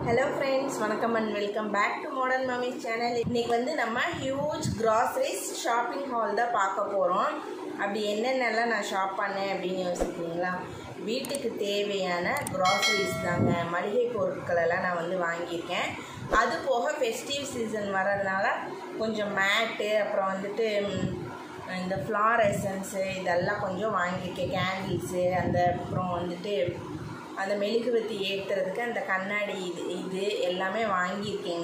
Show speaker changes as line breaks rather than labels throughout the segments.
hello friends வணக்கம் and welcome back to modern mummies channel இன்னைக்கு வந்து நம்ம ஹியூஜ் கிராசரிஸ் ஷாப்பிங் ஹால் தான் பார்க்க போகிறோம் அப்படி என்னென்னலாம் நான் ஷாப் பண்ணேன் அப்படின்னு யோசிக்கிறீங்களா வீட்டுக்கு தேவையான கிராசரிஸ் தாங்க மளிகை பொருட்களெல்லாம் நான் வந்து வாங்கியிருக்கேன் அது போக ஃபெஸ்டிவ் சீசன் வர்றதுனால கொஞ்சம் மேட்டு அப்புறம் வந்துட்டு ம், இந்த ஃப்ளார் எசன்ஸு இதெல்லாம் கொஞ்சம் வாங்கியிருக்கேன் கேண்டில்ஸு அந்த அப்புறம் வந்துட்டு அந்த மெழுகுவத்தி ஏற்றுறதுக்கு அந்த கண்ணாடி இது இது எல்லாமே வாங்கியிருக்கேங்க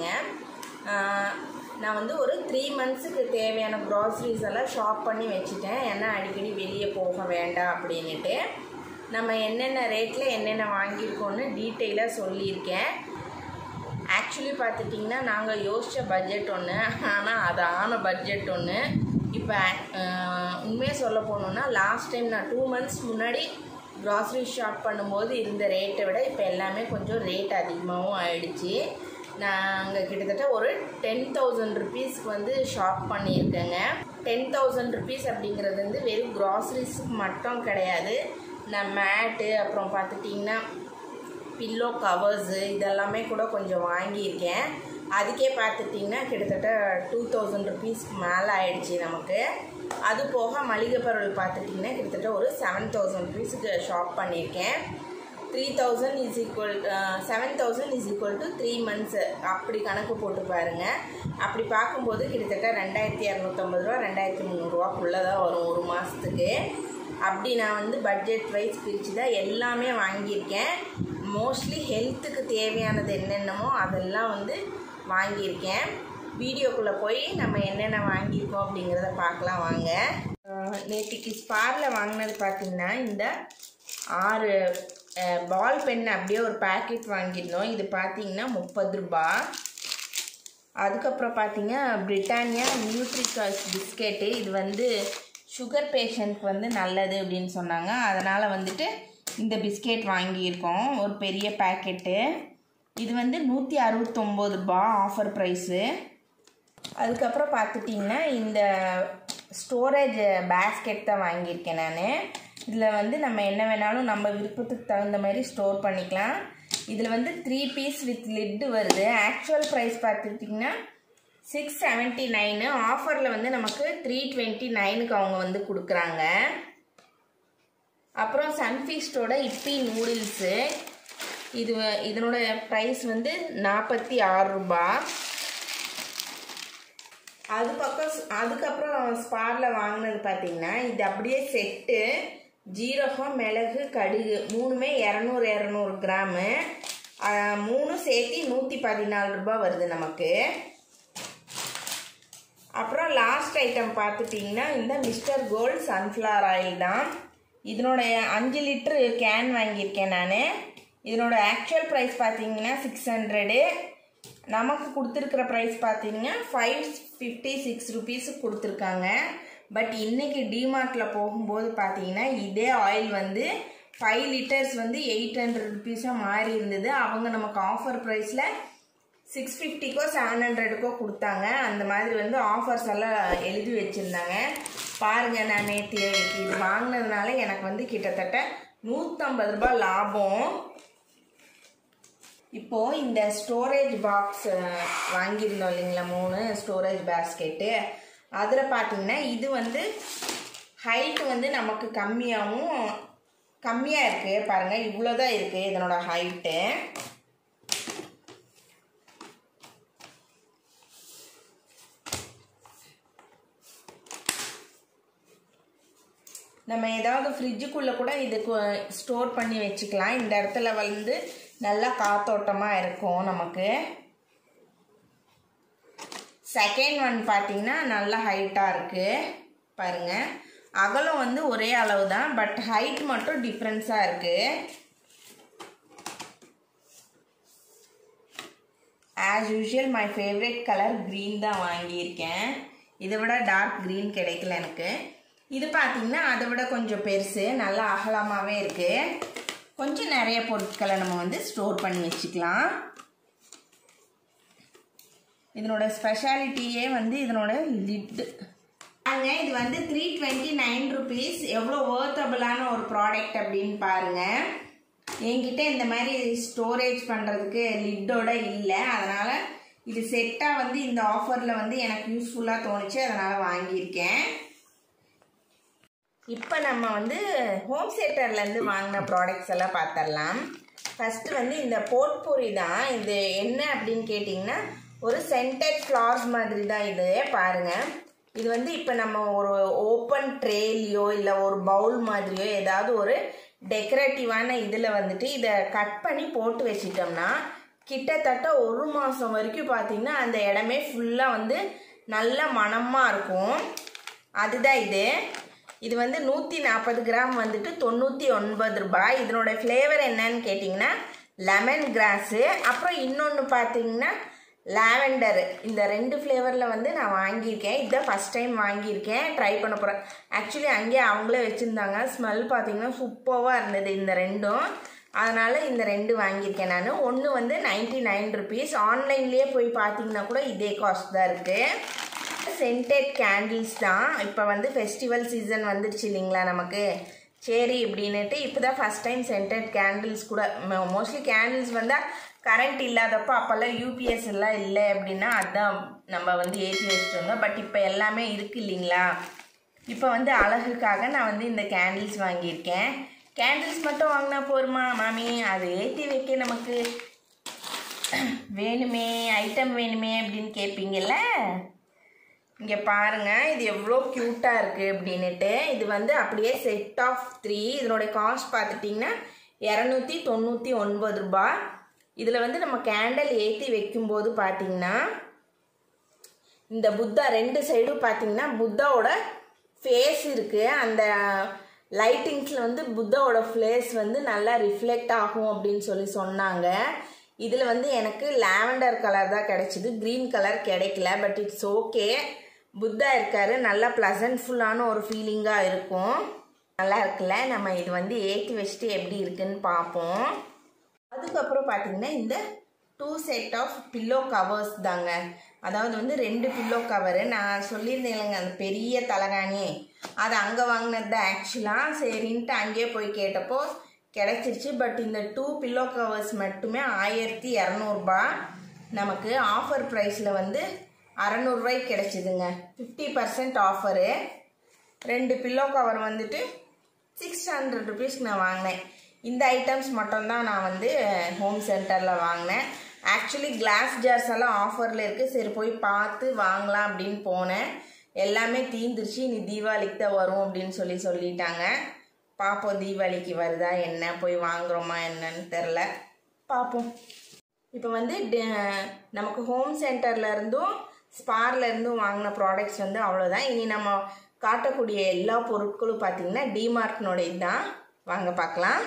ஆஹ் நான் வந்து ஒரு த்ரீ மந்த்ஸுக்கு தேவையான க்ராசரிஸ் எல்லாம் ஷாப் பண்ணி வச்சுட்டேன் ஏன்னா அடிக்கடி வெளியே போக வேண்டாம் அப்படின்ட்டு நம்ம என்னென்ன ரேட்டில் என்னென்ன வாங்கியிருக்கோன்னு டீட்டெயிலாக சொல்லியிருக்கேன் ஆக்சுவலி பார்த்துட்டிங்கன்னா நாங்கள் யோசித்த பட்ஜெட் ஒன்று ஆனால் அது ஆன பட்ஜெட் ஒன்று இப்போ உண்மையாக சொல்ல போனோம்னா லாஸ்ட் டைம் நான் டூ மந்த்ஸ் முன்னாடி க்ராசரி ஷாப் பண்ணும்போது இருந்த ரேட்டை விட இப்போ எல்லாமே கொஞ்சம் ரேட் அதிகமாகவும் ஆயிடுச்சு நாங்கள் கிட்டத்தட்ட ஒரு டென் தௌசண்ட் ருபீஸ்க்கு வந்து ஷாப் பண்ணியிருக்கேங்க டென் தௌசண்ட் ருபீஸ் அப்படிங்கிறது வந்து வெறும் க்ராசரிஸ்க்கு மட்டும் கிடையாது நான் மேட்டு அப்புறம் பார்த்துட்டிங்கன்னா பில்லோ கவர்ஸு இதெல்லாமே கூட கொஞ்சம் வாங்கியிருக்கேன் அதுக்கே பார்த்துட்டிங்கன்னா கிட்டத்தட்ட டூ தௌசண்ட் ருபீஸ்க்கு மேலே ஆயிடுச்சு நமக்கு அது போக மளிகை பொருள் பார்த்துட்டிங்கன்னா கிட்டத்தட்ட ஒரு செவன் தௌசண்ட் ருபீஸுக்கு ஷாப் பண்ணியிருக்கேன் three thousand is equal seven thousand is equal to three months அப்படி கணக்கு போட்டு பாருங்கள் அப்படி பார்க்கும்போது கிட்டத்தட்ட ரெண்டாயிரத்தி இரநூத்தம்பது ரூபா ரெண்டாயிரத்தி முந்நூறுரூவாக்குள்ளே தான் வரும் ஒரு மாதத்துக்கு அப்படி நான் வந்து பட்ஜெட் வைஸ் பிரித்து தான் எல்லாமே வாங்கியிருக்கேன் மோஸ்ட்லி ஹெல்த்துக்கு தேவையானது என்னென்னமோ அதெல்லாம் வந்து வாங்கியிருக்கேன் வீடியோக்குள்ளே போய் நம்ம என்னென்ன வாங்கியிருக்கோம் அப்படிங்கிறத பார்க்கலாம் வாங்க அஹ் நேத்திக்கு ஸ்பாரில் வாங்கினது பார்த்திங்கன்னா இந்த ஆறு பால் பென் அப்படியே ஒரு பேக்கெட் வாங்கியிருந்தோம் இது பார்த்தீங்கன்னா முப்பது ரூபா அதுக்கப்புறம் பார்த்தீங்க பிரிட்டானியா நியூட்ரிகாஸ் பிஸ்கெட்டு இது வந்து சுகர் பேஷண்ட்க்கு வந்து நல்லது அப்படின்னு சொன்னாங்க அதனால் வந்துட்டு இந்த பிஸ்கெட் வாங்கியிருக்கோம் ஒரு பெரிய பேக்கெட்டு இது வந்து நூற்றி அறுபத்தொம்போது ரூபா ஆஃபர் ப்ரைஸு அதுக்கப்புறம் பார்த்துட்டிங்கன்னா இந்த ஸ்டோரேஜ் பேஸ்கெட் தான் வாங்கியிருக்கேன் நான் இதில் வந்து நம்ம என்ன வேணாலும் நம்ம விருப்பத்துக்கு தகுந்த மாதிரி ஸ்டோர் பண்ணிக்கலாம் இதில் வந்து த்ரீ பீஸ் வித் லிட்டு வருது ஆக்சுவல் ப்ரைஸ் பார்த்துட்டிங்கன்னா சிக்ஸ் செவன்ட்டி நைனு ஆஃபரில் வந்து நமக்கு த்ரீ டுவெண்ட்டி நைனுக்கு அவங்க வந்து கொடுக்குறாங்க அப்புறம் சன்ஃபீஸ்டோட இப்பி நூடுல்ஸு இது வ- இதனோட ப்ரைஸ் வந்து நாற்பத்தி ஆறு ரூபாய் அது பக்கம் அதுக்கப்புறம் ஸ்பாரில் வாங்கினது பார்த்தீங்கன்னா இது அப்படியே செட்டு ஜீரகம் மிளகு கடுகு மூணுமே இரநூறு இரநூறு கிராமு ஆஹ், மூணும் சேர்த்து நூற்றி பதினாலு ரூபாய் வருது நமக்கு அப்புறம் லாஸ்ட் ஐட்டம் பார்த்துட்டிங்கன்னா இந்த மிஸ்டர் கோல்ட் சன்ஃப்ளவர் ஆயில் தான் இதனுடைய அஞ்சு லிட்ரு கேன் வாங்கியிருக்கேன் நான் இதனோட ஆக்சுவல் ப்ரைஸ் பார்த்தீங்கன்னா சிக்ஸ் ஹண்ட்ரடு நமக்கு கொடுத்துருக்குற ப்ரைஸ் பார்த்தீங்கன்னா ஃபைவ் ஃபிஃப்டி சிக்ஸ் ருபீஸுக்கு கொடுத்துருக்காங்க பட் இன்றைக்கி டிமார்ட்டில் போகும்போது பார்த்தீங்கன்னா இதே ஆயில் வந்து ஃபைவ் லிட்டர்ஸ் வந்து எயிட் ஹண்ட்ரட் ருபீஸாக மாறி இருந்தது அவங்க நமக்கு ஆஃபர் ப்ரைஸில் சிக்ஸ் ஃபிஃப்டிக்கோ செவன் ஹண்ட்ரடுக்கோ கொடுத்தாங்க அந்த மாதிரி வந்து ஆஃபர்ஸ் எல்லாம் எழுதி வச்சுருந்தாங்க பாருங்கள் நான் நேற்று இது வாங்கினதுனால எனக்கு வந்து கிட்டத்தட்ட நூற்றம்பது ரூபாய் லாபம் இப்போது இந்த ஸ்டோரேஜ் பாக்ஸ் வாங்கியிருந்தோம் இல்லைங்களா மூணு ஸ்டோரேஜ் பேஸ்கெட்டு அதில் பார்த்தீங்கன்னா இது வந்து ஹைட் வந்து நமக்கு கம்மியாகவும் கம்மியாக இருக்குது பாருங்கள் இவ்வளோ தான் இருக்குது இதனோட ஹைட்டு நம்ம ஏதாவது ஃப்ரிட்ஜுக்குள்ளே கூட இது ஸ்டோர் பண்ணி வச்சுக்கலாம் இந்த இடத்துல வந்து நல்லா காத்தோட்டமாக இருக்கும் நமக்கு செகண்ட் ஒன் பார்த்தீங்கன்னா நல்லா ஹைட்டாக இருக்குது பாருங்கள் அகலம் வந்து ஒரே அளவு தான் பட் ஹைட் மட்டும் டிஃப்ரென்ஸாக இருக்குது as usual my favourite colour green தான் வாங்கியிருக்கேன் இதை விட டார்க் க்ரீன் கிடைக்கல எனக்கு இது பார்த்தீங்கன்னா அதை விட கொஞ்சம் பெருசு நல்லா அகலமாகவே இருக்குது கொஞ்சம் நிறைய பொருட்களை நம்ம வந்து ஸ்டோர் பண்ணி வச்சுக்கலாம் இதனோட ஸ்பெஷாலிட்டியே வந்து இதனோட லிட்டு பாருங்க இது வந்து த்ரீ டுவெண்ட்டி நைன் ருபீஸ் எவ்வளோ ஒர்த்தபிளான ஒரு ப்ராடக்ட் அப்படின்னு பாருங்கள் என்கிட்ட இந்த மாதிரி ஸ்டோரேஜ் பண்ணுறதுக்கு லிட்டோட இல்லை அதனால் இது செட்டாக வந்து இந்த ஆஃபரில் வந்து எனக்கு யூஸ்ஃபுல்லாக தோணுச்சு அதனால் வாங்கியிருக்கேன் இப்போ நம்ம வந்து ஹோம் தேட்டர்லேருந்து வாங்கின ப்ராடக்ட்ஸ் எல்லாம் பார்த்துடலாம் ஃபஸ்ட்டு வந்து இந்த போட்பூரி தான் இது என்ன அப்படின்னு கேட்டிங்கன்னா ஒரு சென்டட் ஃப்ளார்ஸ் மாதிரி தான் இது பாருங்கள் இது வந்து இப்போ நம்ம ஒரு ஓப்பன் ட்ரேலையோ இல்லை ஒரு பவுல் மாதிரியோ ஏதாவது ஒரு டெக்கரேட்டிவான இதில் வந்துட்டு இதை கட் பண்ணி போட்டு வச்சிட்டோம்னா கிட்டத்தட்ட ஒரு மாதம் வரைக்கும் பார்த்திங்கன்னா அந்த இடமே ஃபுல்லாக வந்து நல்ல மணமாக இருக்கும் அதுதான் இது இது வந்து நூற்றி நாற்பது கிராம் வந்துட்டு தொண்ணூற்றி ஒன்பது ரூபாய் இதனோட ஃப்ளேவர் என்னன்னு கேட்டிங்கன்னா லெமன் கிராஸு அப்புறம் இன்னொன்று பார்த்தீங்கன்னா லாவெண்டர் இந்த ரெண்டு ஃப்ளேவரில் வந்து நான் வாங்கியிருக்கேன் இதுதான் ஃபஸ்ட் டைம் வாங்கியிருக்கேன் ட்ரை பண்ண போகிறேன் ஆக்சுவலி அங்கேயே அவங்களே வச்சுருந்தாங்க ஸ்மெல் பார்த்தீங்கன்னா சூப்பராக இருந்தது இந்த ரெண்டும் அதனால் இந்த ரெண்டு வாங்கியிருக்கேன் நான் ஒன்று வந்து நைன்ட்டி நைன் ருபீஸ் ஆன்லைன்லேயே போய் பார்த்தீங்கன்னா கூட இதே காஸ்ட் தான் இருக்குது சென்டட் கேண்டில்ஸ் தான் இப்போ வந்து ஃபெஸ்டிவல் சீசன் வந்துடுச்சு இல்லைங்களா நமக்கு சரி இப்படின்னுட்டு இப்போ தான் ஃபஸ்ட் டைம் சென்டட் கேண்டில்ஸ் கூட மோஸ்ட்லி கேண்டில்ஸ் வந்தால் கரண்ட் இல்லாதப்போ அப்போல்லாம் யூபிஎஸ் எல்லாம் இல்லை அப்படின்னா அதுதான் நம்ம வந்து ஏற்றி வச்சுட்டு வந்தோம் பட் இப்போ எல்லாமே இருக்குது இல்லைங்களா இப்போ வந்து அழகுக்காக நான் வந்து இந்த கேண்டில்ஸ் வாங்கியிருக்கேன் கேண்டில்ஸ் மட்டும் வாங்கினா போருமா மாமி அது ஏற்றி வைக்க நமக்கு வேணுமே ஐட்டம் வேணுமே அப்படின்னு கேட்பீங்கல்ல இங்கே பாருங்கள் இது எவ்வளோ க்யூட்டாக இருக்குது அப்படின்னுட்டு இது வந்து அப்படியே செட் ஆஃப் த்ரீ இதனுடைய காஸ்ட் பார்த்துட்டிங்கன்னா இரநூத்தி தொண்ணூற்றி ஒன்பது ரூபாய் இதில் வந்து நம்ம கேண்டல் ஏற்றி வைக்கும்போது பார்த்தீங்கன்னா இந்த புத்தா ரெண்டு சைடும் பார்த்தீங்கன்னா புத்தாவோட ஃபேஸ் இருக்குது அந்த லைட்டிங்ஸில் வந்து புத்தாவோட ஃபேஸ் வந்து நல்லா ரிஃப்ளெக்ட் ஆகும் அப்படின்னு சொல்லி சொன்னாங்க இதில் வந்து எனக்கு லாவெண்டர் கலர் தான் கிடச்சிது க்ரீன் கலர் கிடைக்கல பட் இட்ஸ் ஓகே புத்தா இருக்காரு நல்லா ப்ளசன்ட்ஃபுல்லான ஒரு ஃபீலிங்காக இருக்கும் நல்லா இருக்குல்ல நம்ம இது வந்து ஏற்றி வச்சுட்டு எப்படி இருக்குன்னு பார்ப்போம் அதுக்கப்புறம் பார்த்தீங்கன்னா இந்த two set of pillow covers தாங்க அதாவது வந்து ரெண்டு பில்லோ கவரு நான் சொல்லியிருந்தேன் இல்லைங்க அந்த பெரிய தலகாணி அது அங்கே வாங்கினது தான் ஆக்சுவலாக சரின்ட்டு அங்கேயே போய் கேட்டப்போ கிடச்சிருச்சு பட் இந்த டூ பில்லோ கவர்ஸ் மட்டுமே ஆயிரத்தி இரநூறுபா நமக்கு ஆஃபர் ப்ரைஸில் வந்து அறநூறுபாய்க்கு கிடச்சிதுங்க ஃபிஃப்டி பர்சன்ட் ஆஃபரு ரெண்டு பில்லோ கவர் வந்துட்டு சிக்ஸ் ஹண்ட்ரட் ருபீஸ்க்கு நான் வாங்கினேன் இந்த ஐட்டம்ஸ் மட்டும்தான் நான் வந்து ஹோம் சென்டரில் வாங்கினேன் ஆக்சுவலி கிளாஸ் ஜார்ஸ் எல்லாம் ஆஃபரில் இருக்குது சரி போய் பார்த்து வாங்கலாம் அப்படின்னு போனேன் எல்லாமே தீந்துருச்சு இனி தீபாவளிக்கு தான் வரும் அப்படின்னு சொல்லி சொல்லிட்டாங்க பார்ப்போம் தீபாவளிக்கு வருதா என்ன போய் வாங்குறோமா என்னன்னு தெரில பார்ப்போம் இப்போ வந்து நமக்கு ஹோம் சென்டரில் இருந்தும் ஸ்பாரில் இருந்தும் வாங்கின ப்ராடக்ட்ஸ் வந்து அவ்வளோதான் இனி நம்ம காட்டக்கூடிய எல்லா பொருட்களும் பார்த்திங்கன்னா டிமார்ட்னுடைய தான் வாங்க பார்க்கலாம்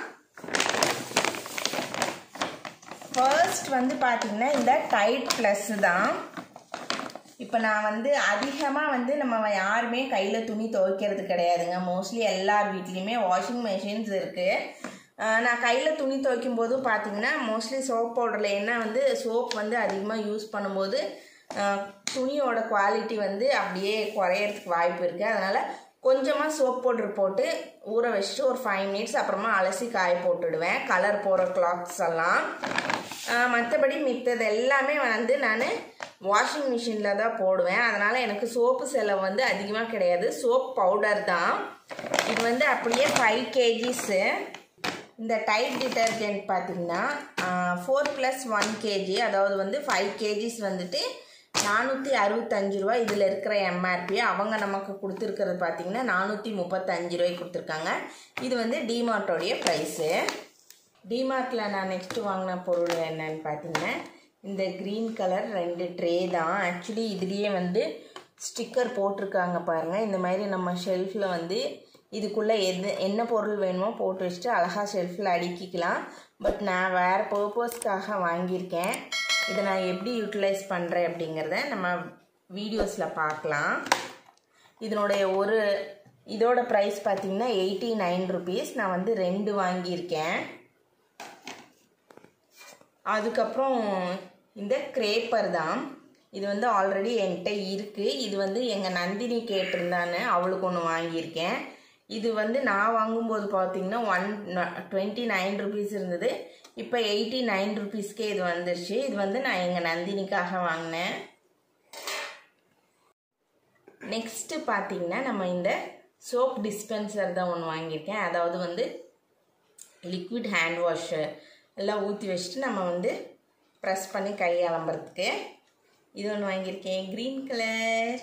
ஃபர்ஸ்ட் வந்து பார்த்திங்கன்னா இந்த டைட் ப்ளஸ்ஸு தான் இப்போ நான் வந்து அதிகமாக வந்து நம்ம யாருமே கையில் துணி துவைக்கிறது கிடையாதுங்க மோஸ்ட்லி எல்லார் வீட்லேயுமே வாஷிங் மிஷின்ஸ் இருக்குது நான் கையில் துணி துவைக்கும் போதும் பார்த்தீங்கன்னா மோஸ்ட்லி சோப் பவுடரில் என்ன வந்து சோப் வந்து அதிகமாக யூஸ் பண்ணும்போது துணியோட குவாலிட்டி வந்து அப்படியே குறையறதுக்கு வாய்ப்பு இருக்குது அதனால் கொஞ்சமாக சோப் பவுடர் போட்டு ஊற வச்சுட்டு ஒரு ஃபைவ் மினிட்ஸ் அப்புறமா அலசி காய போட்டுடுவேன் கலர் போகிற கிளாத்ஸ் எல்லாம் மற்றபடி மித்தது எல்லாமே வந்து நான் வாஷிங் மிஷினில் தான் போடுவேன் அதனால் எனக்கு சோப்பு செலவு வந்து அதிகமாக கிடையாது சோப் பவுடர் தான் இது வந்து அப்படியே ஃபைவ் கேஜிஸு இந்த டைட் டிட்டர்ஜென்ட் பார்த்திங்கன்னா ஃபோர் ப்ளஸ் ஒன் கேஜி அதாவது வந்து ஃபைவ் கேஜிஸ் வந்துட்டு நானூற்றி அறுபத்தஞ்சு ரூபா இதில் இருக்கிற எம்ஆர்பி அவங்க நமக்கு கொடுத்துருக்கிறது பார்த்திங்கன்னா நானூற்றி முப்பத்தஞ்சு ரூபாய்க்கு கொடுத்துருக்காங்க இது வந்து டிமார்ட்டோடைய ப்ரைஸு டிமார்ட்டில் நான் நெக்ஸ்ட்டு வாங்கின பொருள் என்னன்னு பார்த்தீங்கன்னா இந்த க்ரீன் கலர் ரெண்டு ட்ரே தான் ஆக்சுவலி இதுலேயே வந்து ஸ்டிக்கர் போட்டிருக்காங்க பாருங்கள் இந்த மாதிரி நம்ம ஷெல்ஃபில் வந்து இதுக்குள்ளே எது என்ன பொருள் வேணுமோ போட்டு வச்சுட்டு அழகாக ஷெல்ஃபில் அடுக்கிக்கலாம் பட் நான் வேறு பர்பஸ்க்காக வாங்கியிருக்கேன் இதை நான் எப்படி யூட்டிலைஸ் பண்ணுறேன் அப்படிங்கிறத நம்ம வீடியோஸில் பார்க்கலாம் இதனுடைய ஒரு இதோட ப்ரைஸ் பார்த்திங்கன்னா எயிட்டி நைன் ருபீஸ் நான் வந்து ரெண்டு வாங்கியிருக்கேன் அதுக்கப்புறம் இந்த கிரேப்பர் தான் இது வந்து ஆல்ரெடி என்கிட்ட இருக்குது இது வந்து எங்கள் நந்தினி கேட்டிருந்தான்னு அவளுக்கு ஒன்று வாங்கியிருக்கேன் இது வந்து நான் வாங்கும்போது பார்த்தீங்கன்னா ஒன் டுவெண்ட்டி நைன் ருபீஸ் இருந்தது இப்போ எயிட்டி நைன் ருபீஸ்க்கே இது வந்துருச்சு இது வந்து நான் எங்கள் நந்தினிக்காக வாங்கினேன் நெக்ஸ்ட்டு பார்த்தீங்கன்னா நம்ம இந்த சோப் டிஸ்பென்சர் தான் ஒன்று வாங்கியிருக்கேன் அதாவது வந்து லிக்விட் ஹேண்ட் வாஷு எல்லாம் ஊற்றி வச்சுட்டு நம்ம வந்து ப்ரெஸ் பண்ணி கை அலம்புறதுக்கு இது ஒன்று வாங்கியிருக்கேன் க்ரீன் கலர்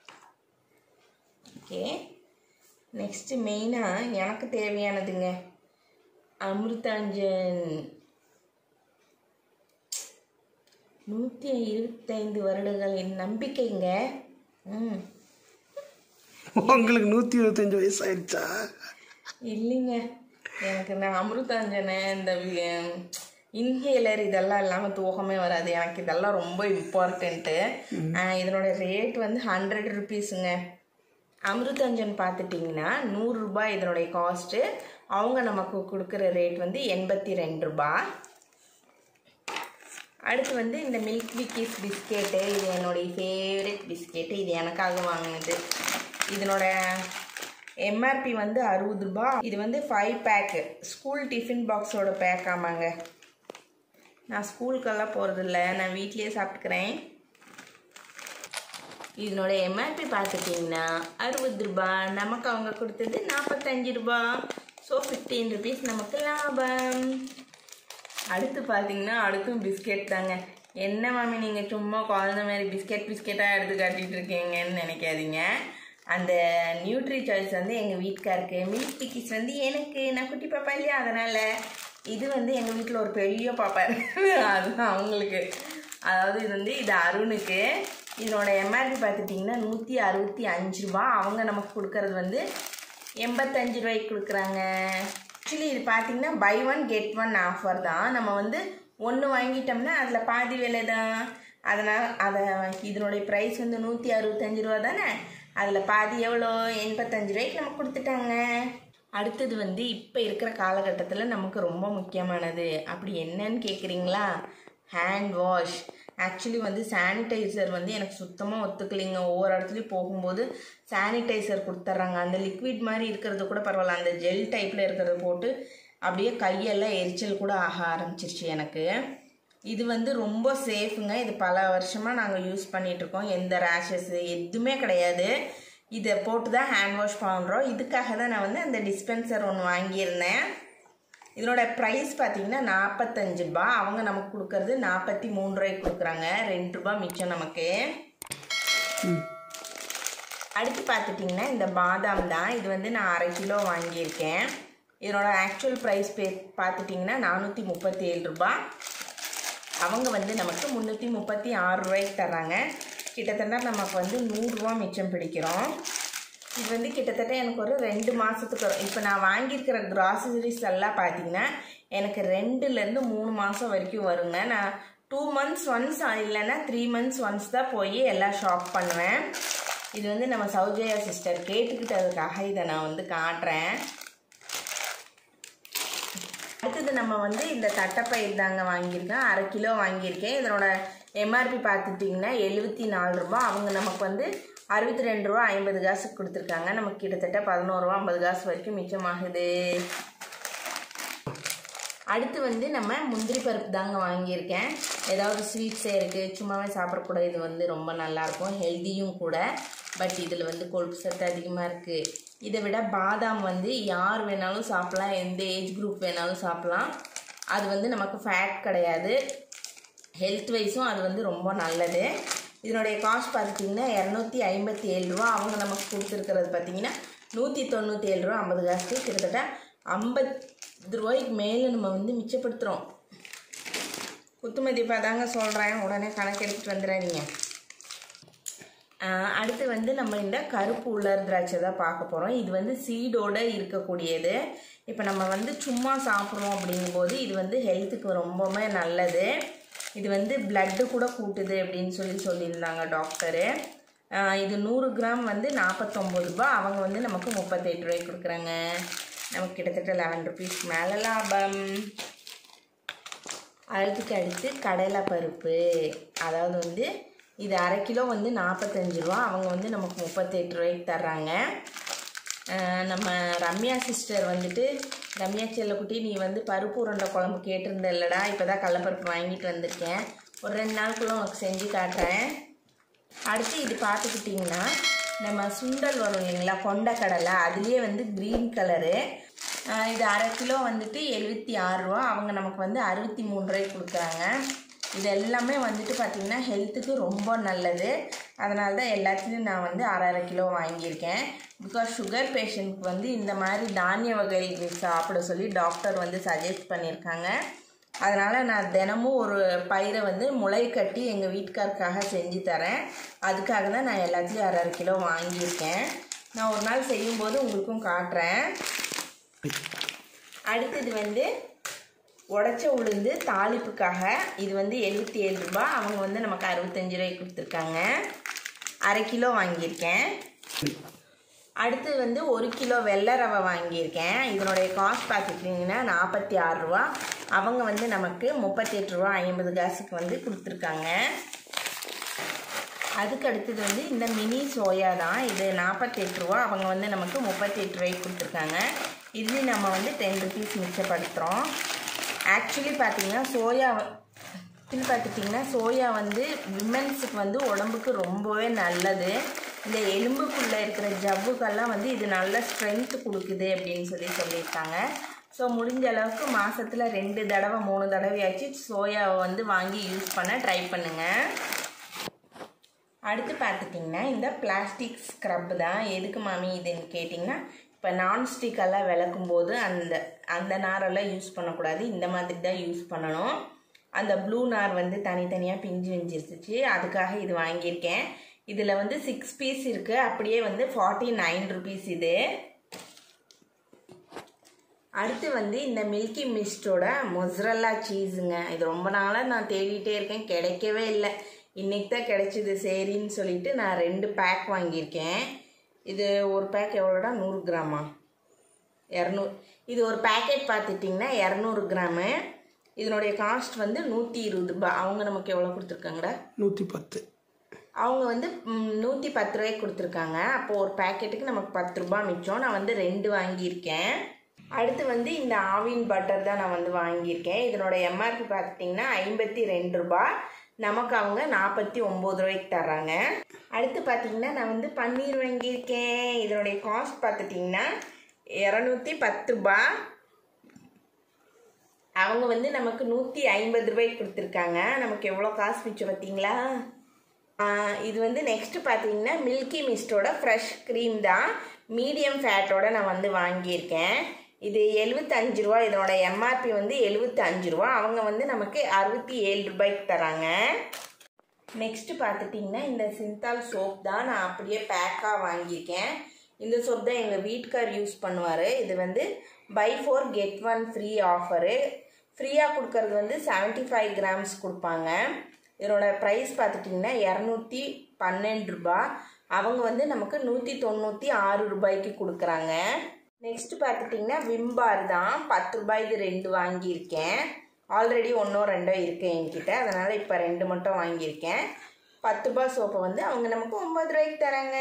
ஓகே நெக்ஸ்ட்டு மெயினாக எனக்கு தேவையானதுங்க அமிர்தாஞ்சன் நூற்றி இருபத்தைந்து வருடங்களின் நம்பிக்கைங்க ம்
உங்களுக்கு நூற்றி இருபத்தஞ்சி வயசு ஆயிடுச்சா
இல்லைங்க எனக்கு இந்த அமிர்தாஞ்சனை இந்த இன்ஹேலர் இதெல்லாம் இல்லாமல் தூக்கமே வராது எனக்கு இதெல்லாம் ரொம்ப இம்பார்ட்டண்ட்டு இதனோட ரேட் வந்து ஹண்ட்ரட் ருபீஸுங்க அமிர்தாஞ்சன் பார்த்துட்டிங்கன்னா நூறுரூபா இதனுடைய காஸ்ட்டு அவங்க நமக்கு கொடுக்குற ரேட் வந்து எண்பத்தி ரெண்டு ரூபா அடுத்து வந்து இந்த மில்க் விக்கிஸ் பிஸ்கெட்டு இது என்னுடைய ஃபேவரட் பிஸ்கெட்டு இது எனக்காக வாங்கினது இதனோட எம்ஆர்பி வந்து அறுபது ரூபா இது வந்து ஃபைவ் பேக்கு ஸ்கூல் டிஃபின் பாக்ஸோட பேக் ஆமாங்க நான் ஸ்கூலுக்கெல்லாம் போகிறதில்ல நான் வீட்லேயே சாப்பிட்டுக்கிறேன் இதனோட எம்ஆர்பி பார்த்துட்டிங்கன்னா அறுபது ரூபா நமக்கு அவங்க கொடுத்தது நாற்பத்தஞ்சு ரூபா ஸோ ஃபிஃப்டீன் ருபீஸ் நமக்கு லாபம் அடுத்து பார்த்தீங்கன்னா அடுத்தும் பிஸ்கெட் தாங்க என்ன மாமி நீங்கள் சும்மா குழந்த மாதிரி பிஸ்கெட் பிஸ்கெட்டாக எடுத்து காட்டிகிட்டு இருக்கீங்கன்னு நினைக்காதீங்க அந்த நியூட்ரி சாய்ஸ் வந்து எங்கள் வீட்டுக்காருக்கு மில்க் பிக்கிஸ் வந்து எனக்கு நான் குட்டி பாப்பா இல்லையா அதனால் இது வந்து எங்கள் வீட்டில் ஒரு பெரிய பாப்பா இருக்கு அதுதான் அவங்களுக்கு அதாவது இது வந்து இது அருணுக்கு இதனோட எம்ஆர்பி பார்த்துட்டிங்கன்னா நூற்றி அறுபத்தி அஞ்சு ரூபா அவங்க நமக்கு கொடுக்கறது வந்து எண்பத்தஞ்சு ரூபாய்க்கு கொடுக்குறாங்க ஆக்சுவலி இது பார்த்தீங்கன்னா buy one get one offer தான் நம்ம வந்து ஒன்று வாங்கிட்டோம்னா அதில் பாதி விலை தான் அதனால் அதை இதனுடைய ப்ரைஸ் வந்து நூற்றி அறுபத்தஞ்சு ரூபா தானே அதில் பாதி எவ்வளோ எண்பத்தஞ்சு ரூபாய்க்கு நமக்கு கொடுத்துட்டாங்க அடுத்தது வந்து இப்போ இருக்கிற காலகட்டத்தில் நமக்கு ரொம்ப முக்கியமானது அப்படி என்னன்னு கேட்குறீங்களா ஹேண்ட் வாஷ் ஆக்சுவலி வந்து சானிடைசர் வந்து எனக்கு சுத்தமாக ஒத்துக்கலைங்க ஒவ்வொரு இடத்துலையும் போகும்போது சானிடைசர் கொடுத்துட்றாங்க அந்த லிக்விட் மாதிரி இருக்கிறது கூட பரவாயில்ல அந்த ஜெல் டைப்பில் இருக்கிறத போட்டு அப்படியே கையெல்லாம் எரிச்சல் கூட ஆக ஆரம்பிச்சிருச்சு எனக்கு இது வந்து ரொம்ப சேஃபுங்க இது பல வருஷமாக நாங்கள் யூஸ் பண்ணிகிட்ருக்கோம் எந்த ரேஷஸ்ஸு எதுவுமே கிடையாது இதை போட்டு தான் ஹேண்ட் வாஷ் பண்ணுறோம் இதுக்காக தான் நான் வந்து அந்த டிஸ்பென்சர் ஒன்று வாங்கியிருந்தேன் இதனோட ப்ரைஸ் பார்த்தீங்கன்னா நாற்பத்தஞ்சு ரூபா அவங்க நமக்கு கொடுக்கறது நாற்பத்தி மூணு ரூபாய்க்கு கொடுக்குறாங்க ரெண்டு ரூபா மிச்சம் நமக்கு அடுத்து பார்த்துட்டிங்கன்னா இந்த பாதாம் தான் இது வந்து நான் அரை கிலோ வாங்கியிருக்கேன் இதனோட ஆக்சுவல் ப்ரைஸ் பே பார்த்துட்டிங்கன்னா நானூற்றி முப்பத்தி ஏழு ரூபா அவங்க வந்து நமக்கு முந்நூற்றி முப்பத்தி ஆறு ரூபாய்க்கு தர்றாங்க கிட்டத்தட்ட நமக்கு வந்து நூறுரூவா மிச்சம் பிடிக்கிறோம் இது வந்து கிட்டத்தட்ட எனக்கு ஒரு ரெண்டு மாதத்துக்கு வரும் இப்போ நான் வாங்கியிருக்கிற கிராசரிஸ் எல்லாம் பார்த்தீங்கன்னா எனக்கு ரெண்டுலேருந்து மூணு மாதம் வரைக்கும் வருங்க நான் டூ மந்த்ஸ் ஒன்ஸ் இல்லைன்னா த்ரீ மந்த்ஸ் ஒன்ஸ் தான் போய் எல்லாம் ஷாப் பண்ணுவேன் இது வந்து நம்ம சௌஜயா சிஸ்டர் கேட்டுக்கிட்டதுக்காக இதை நான் வந்து காட்டுறேன் அடுத்தது நம்ம வந்து இந்த தட்டைப்பயிர் தாங்க வாங்கியிருக்கேன் அரை கிலோ வாங்கியிருக்கேன் இதனோட எம்ஆர்பி பார்த்துட்டிங்கன்னா எழுபத்தி நாலு ரூபா அவங்க நமக்கு வந்து அறுபத்தி ரெண்டு ரூபா ஐம்பது காசுக்கு கொடுத்துருக்காங்க நமக்கு கிட்டத்தட்ட பதினோரு ரூபா ஐம்பது காசு வரைக்கும் மிச்சமாகுது அடுத்து வந்து நம்ம முந்திரி பருப்பு தாங்க வாங்கியிருக்கேன் ஏதாவது ஸ்வீட் செய்யறதுக்கு சும்மாவே சாப்பிடக்கூட இது வந்து ரொம்ப நல்லாயிருக்கும் ஹெல்த்தியும் கூட பட் இதில் வந்து கொழுப்பு சத்து அதிகமாக இருக்குது இதை விட பாதாம் வந்து யார் வேணாலும் சாப்பிட்லாம் எந்த ஏஜ் குரூப் வேணாலும் சாப்பிட்லாம் அது வந்து நமக்கு ஃபேட் கிடையாது ஹெல்த் வைஸும் அது வந்து ரொம்ப நல்லது இதனுடைய காஸ்ட் பார்த்துட்டிங்கன்னா இரநூத்தி ஐம்பத்தி ஏழு ரூபா அவங்க நமக்கு கொடுத்துருக்கிறது பார்த்தீங்கன்னா நூற்றி தொண்ணூற்றி ஏழு ரூபா ஐம்பது காசுக்கு கிட்டத்தட்ட ஐம்பது ரூபாய்க்கு மேலே நம்ம வந்து மிச்சப்படுத்துகிறோம் குத்து மதிப்பாக தாங்க சொல்கிறேன் உடனே கணக்கு எடுத்துகிட்டு வந்துடாதீங்க ஆஹ் அடுத்து வந்து நம்ம இந்த கருப்பு உலர் திராட்சை தான் பார்க்க போகிறோம் இது வந்து சீடோடு இருக்கக்கூடியது இப்போ நம்ம வந்து சும்மா சாப்பிட்றோம் அப்படிங்கும்போது இது வந்து ஹெல்த்துக்கு ரொம்பவுமே நல்லது இது வந்து பிளட்டு கூட கூட்டுது அப்படின்னு சொல்லி சொல்லியிருந்தாங்க டாக்டரு ஆஹ் இது நூறு கிராம் வந்து நாற்பத்தொம்பது ரூபா அவங்க வந்து நமக்கு முப்பத்தெட்டு ரூபாய்க்கு கொடுக்குறாங்க நமக்கு கிட்டத்தட்ட லெவன் ருபீஸ் மேலே லாபம் அதுக்கு அடுத்து கடலை பருப்பு அதாவது வந்து இது அரை கிலோ வந்து நாற்பத்தஞ்சு ரூபா அவங்க வந்து நமக்கு முப்பத்தெட்டு ரூபாய்க்கு தர்றாங்க அஹ் நம்ம ரம்யா சிஸ்டர் வந்துட்டு ரம்யா செல்லக்குட்டி நீ வந்து பருப்பு உருண்டை குழம்பு கேட்டிருந்த இல்லடா இப்போ தான் கடலப்பருப்பு வாங்கிட்டு வந்திருக்கேன் ஒரு ரெண்டு நாளுக்குள்ள உனக்கு செஞ்சு காட்டுறேன் அடுத்து இது பார்த்துக்கிட்டிங்கன்னா நம்ம சுண்டல் வரும் இல்லைங்களா கொண்டக்கடலை அதுலேயே வந்து க்ரீன் கலரு இது அரை கிலோ வந்துட்டு எழுபத்தி ஆறு ரூபா அவங்க நமக்கு வந்து அறுபத்தி மூணு ரூபாய்க்கு கொடுக்குறாங்க இது எல்லாமே வந்துட்டு பார்த்திங்கன்னா ஹெல்த்துக்கு ரொம்ப நல்லது அதனால தான் எல்லாத்துலேயும் நான் வந்து அரை அரை கிலோ வாங்கியிருக்கேன் பிகாஸ் சுகர் பேஷண்ட்க்கு வந்து இந்த மாதிரி தானிய வகைகள் சாப்பிட சொல்லி டாக்டர் வந்து சஜஸ்ட் பண்ணியிருக்காங்க அதனால் நான் தினமும் ஒரு பயிரை வந்து முளை கட்டி எங்கள் வீட்டுக்காருக்காக செஞ்சு தரேன் அதுக்காக தான் நான் எல்லாத்துலேயும் அரை அரை கிலோ வாங்கியிருக்கேன் நான் ஒரு நாள் செய்யும்போது உங்களுக்கும் காட்டுறேன் அடுத்தது வந்து உடச்ச உளுந்து தாளிப்புக்காக இது வந்து எழுபத்தி ஏழு ரூபாய் அவங்க வந்து நமக்கு அறுபத்தஞ்சு ரூபாய்க்கு கொடுத்துருக்காங்க அரை கிலோ வாங்கியிருக்கேன் அடுத்து வந்து ஒரு கிலோ வெள்ளை ரவை வாங்கியிருக்கேன் இதனுடைய காஸ்ட் பார்த்துக்கிட்டிங்கன்னா நாற்பத்தி ஆறு ரூபா அவங்க வந்து நமக்கு முப்பத்தெட்டு ரூபா ஐம்பது காசுக்கு வந்து கொடுத்துருக்காங்க அதுக்கு அடுத்தது வந்து இந்த மினி சோயா தான் இது நாற்பத்தெட்டு ரூபா அவங்க வந்து நமக்கு முப்பத்தெட்டு ரூபாய்க்கு கொடுத்துருக்காங்க இதுலேயும் நம்ம வந்து டென் ருபீஸ் மிச்சப்படுத்துகிறோம் ஆக்சுவலி பார்த்தீங்கன்னா சோயா இது பார்த்துட்டிங்கன்னா சோயா வந்து விமென்ஸுக்கு வந்து உடம்புக்கு ரொம்பவே நல்லது இந்த எலும்புக்குள்ளே இருக்கிற ஜவ்வுக்கெல்லாம் வந்து இது நல்ல ஸ்ட்ரென்த் கொடுக்குது அப்படின்னு சொல்லி சொல்லியிருக்காங்க ஸோ முடிஞ்ச அளவுக்கு மாதத்தில் ரெண்டு தடவை மூணு தடவையாச்சு சோயாவை வந்து வாங்கி யூஸ் பண்ண ட்ரை பண்ணுங்கள் அடுத்து பார்த்துட்டிங்கன்னா இந்த பிளாஸ்டிக் ஸ்க்ரப் தான் எதுக்கு மாமி இதுன்னு கேட்டிங்கன்னா இப்போ நான்ஸ்டிக்கெல்லாம் விளக்கும் போது அந்த அந்த நாரெல்லாம் யூஸ் பண்ணக்கூடாது இந்த மாதிரி தான் யூஸ் பண்ணணும் அந்த ப்ளூ நார் வந்து தனித்தனியாக பிஞ்சு வெஞ்சிருச்சு அதுக்காக இது வாங்கியிருக்கேன் இதில் வந்து சிக்ஸ் பீஸ் இருக்குது அப்படியே வந்து ஃபார்ட்டி நைன் ருபீஸ் இது அடுத்து வந்து இந்த மில்கி மிஸ்டோட மொசரல்லா சீஸுங்க இது ரொம்ப நாளாக நான் தேடிட்டே இருக்கேன் கிடைக்கவே இல்லை இன்றைக்கி தான் கிடைச்சிது சரின்னு சொல்லிட்டு நான் ரெண்டு பேக் வாங்கியிருக்கேன் இது ஒரு பேக் எவ்வளோடா நூறு கிராமா இரநூறு இது ஒரு பேக்கெட் பார்த்துட்டிங்கன்னா இரநூறு கிராமு இதனுடைய காஸ்ட் வந்து நூற்றி இருபது ரூபாய் அவங்க நமக்கு எவ்வளோ கொடுத்துருக்காங்கடா
நூற்றி பத்து
அவங்க வந்து நூற்றி பத்து ரூபாய்க்கு கொடுத்துருக்காங்க அப்போது ஒரு பேக்கெட்டுக்கு நமக்கு பத்து ரூபாய் மிச்சம் நான் வந்து ரெண்டு வாங்கியிருக்கேன் அடுத்து வந்து இந்த ஆவின் பட்டர் தான் நான் வந்து வாங்கியிருக்கேன் இதனோட எம்ஆர்பி பார்த்துட்டிங்கன்னா ஐம்பத்தி ரெண்டு ரூபாய் நமக்கு அவங்க நாற்பத்தி ஒம்பது ரூபாய்க்கு தர்றாங்க அடுத்து பார்த்தீங்கன்னா நான் வந்து பன்னீர் வாங்கியிருக்கேன் இதனுடைய காஸ்ட் பார்த்துட்டிங்கன்னா இரநூத்தி பத்து ரூபாய் அவங்க வந்து நமக்கு நூற்றி ஐம்பது ரூபாய்க்கு கொடுத்துருக்காங்க நமக்கு எவ்வளோ காசு மிச்சம் பார்த்தீங்களா இது வந்து நெக்ஸ்ட்டு பார்த்தீங்கன்னா மில்கி மிஸ்டோட ஃப்ரெஷ் க்ரீம் தான் மீடியம் ஃபேட்டோட நான் வந்து வாங்கியிருக்கேன் இது எழுபத்தஞ்சு ரூபா இதனோட எம்ஆர்பி வந்து எழுபத்தஞ்சு ரூபா அவங்க வந்து நமக்கு அறுபத்தி ஏழு ரூபாய்க்கு தராங்க நெக்ஸ்ட்டு பார்த்துட்டிங்கன்னா இந்த சிந்தால் சோப் தான் நான் அப்படியே பேக்காக வாங்கியிருக்கேன் இந்த சோப் தான் எங்கள் வீட்டுக்கார் யூஸ் பண்ணுவார் இது வந்து buy four get one free offer ஃப்ரீயாக கொடுக்கறது வந்து செவன்ட்டி ஃபைவ் கிராம்ஸ் கொடுப்பாங்க இதனோட ப்ரைஸ் பார்த்துட்டிங்கன்னா இரநூத்தி பன்னெண்டு ரூபா அவங்க வந்து நமக்கு நூற்றி தொண்ணூற்றி ஆறு ரூபாய்க்கு கொடுக்குறாங்க நெக்ஸ்ட் பார்த்துட்டிங்கன்னா விம்பார் தான் பத்து ரூபாய்க்கு ரெண்டு வாங்கியிருக்கேன் ஆல்ரெடி ஒன்றோ ரெண்டோ இருக்குது என்கிட்ட அதனால் இப்போ ரெண்டு மட்டும் வாங்கியிருக்கேன் பத்து ரூபாய் சோப்பை வந்து அவங்க நமக்கு ஒம்பது ரூபாய்க்கு தராங்க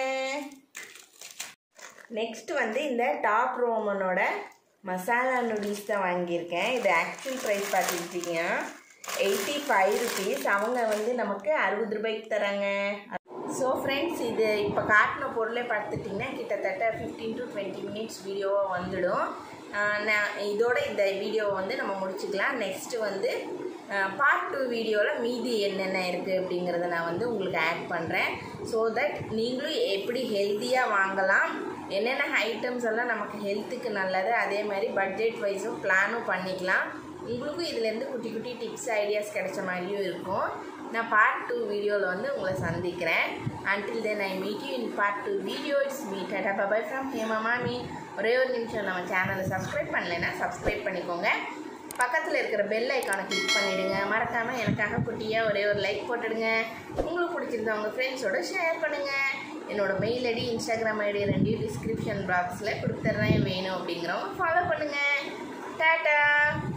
நெக்ஸ்ட் வந்து இந்த டாப் ரோமனோட மசாலா நூடுல்ஸ் தான் வாங்கியிருக்கேன் இது ஆக்சுவல் ப்ரைஸ் பார்த்துக்கிட்டிங்கன்னா எயிட்டி ஃபைவ் ருபீஸ் அவங்க வந்து நமக்கு அறுபது ரூபாய்க்கு தராங்க ஸோ ஃப்ரெண்ட்ஸ் இது இப்போ காட்டின பொருளை பார்த்துட்டிங்கன்னா கிட்டத்தட்ட ஃபிஃப்டீன் டு டுவெண்ட்டி மினிட்ஸ் வீடியோவாக வந்துடும் நான் இதோட இந்த வீடியோவை வந்து நம்ம முடிச்சுக்கலாம் நெக்ஸ்ட்டு வந்து பார்ட் டூ வீடியோவில் மீதி என்னென்ன இருக்குது அப்படிங்கிறத நான் வந்து உங்களுக்கு ஆட் பண்ணுறேன் ஸோ தட் நீங்களும் எப்படி ஹெல்த்தியாக வாங்கலாம் என்னென்ன ஐட்டம்ஸ் எல்லாம் நமக்கு ஹெல்த்துக்கு நல்லது அதே மாதிரி பட்ஜெட் வைஸும் பிளானும் பண்ணிக்கலாம் உங்களுக்கும் இதுலேருந்து குட்டி குட்டி டிப்ஸ் ஐடியாஸ் கிடைச்ச மாதிரியும் இருக்கும் நான் பார்ட் டூ வீடியோவில் வந்து உங்களை சந்திக்கிறேன் until then I meet you in part two video it's me tata bye bye from Hema மாமி ஒரே ஒரு நிமிஷம் நம்ம சேனலை சப்ஸ்கிரைப் பண்ணலைன்னா சப்ஸ்கிரைப் பண்ணிக்கோங்க பக்கத்தில் இருக்கிற பெல் ஐக்கானை கிளிக் பண்ணிவிடுங்க மறக்காமல் எனக்காக குட்டியாக ஒரே ஒரு லைக் போட்டுடுங்க உங்களுக்கு பிடிச்சிருந்தா உங்கள் ஃப்ரெண்ட்ஸோட ஷேர் பண்ணுங்கள் என்னோடய மெயில் ஐடி இன்ஸ்டாகிராம் ஐடி ரெண்டையும் டிஸ்கிரிப்ஷன் பாக்ஸில் கொடுத்துட்றேன் வேணும் அப்படிங்கிறவங்க ஃபாலோ பண்ணுங்கள் டாட்டா